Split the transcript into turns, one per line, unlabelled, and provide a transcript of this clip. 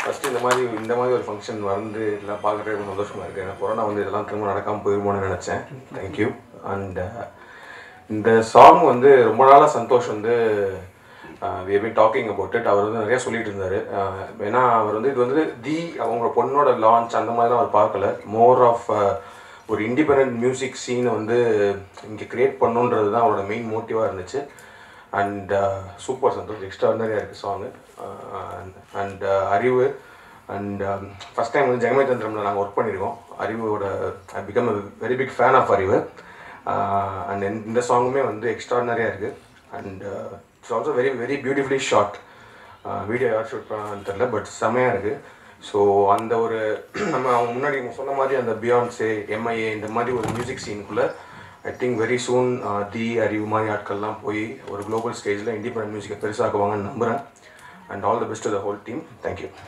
first இந்த மாதிரி இந்த மாதிரி ஒரு ஃபங்க்ஷன் வந்து எல்லாம் பார்க்குறது ரொம்ப சந்தோஷமாக இருக்குது ஏன்னா கொரோனா வந்து இதெல்லாம் திரும்ப நடக்காமல் போயிருமோன்னு நினச்சேன் தேங்க்யூ அண்ட் இந்த சாங் வந்து ரொம்ப நாளாக சந்தோஷ் வந்து we been talking about it அவர் வந்து நிறைய சொல்லிட்டு இருந்தார் ஏன்னா அவர் வந்து இது வந்து தி அவங்க பொண்ணோட லான்ச் அந்த மாதிரிலாம் அவர் பார்க்கல மோர் ஆஃப் ஒரு இண்டிபெண்ட் மியூசிக் சீனை வந்து இங்கே க்ரியேட் பண்ணுன்றது தான் அவரோட மெயின் மோட்டிவாக இருந்துச்சு அண்ட் சூப்பர் சந்தோஷ் எக்ஸ்ட்ராடனரியாக இருக்குது song and Arivu and first time வந்து ஜெகமே தந்திரமில் நாங்கள் ஒர்க் பண்ணியிருக்கோம் அறிவோட I become very big fan of Arivu and இந்த சாங்குமே வந்து எக்ஸ்ட்ராடனரியாக இருக்குது and it's also very very beautifully short video யார் ஷூட் பண்ணான்னு தெரில பட் செம்மையாக இருக்குது ஸோ அந்த ஒரு நம்ம அவங்க முன்னாடி இவங்க சொன்ன மாதிரி அந்த பியான்ஸே எம்ஐஏ இந்த மாதிரி ஒரு மியூசிக் சீனுக்குள்ளே I think very soon the Arivu மாதிரி ஆட்கள்லாம் போய் ஒரு குளோபல் ஸ்டேஜில் இண்டிபெண்ட் மியூசிக்கை பெருசாக்குவாங்கன்னு நம்புகிறேன் and all the best the whole team thank you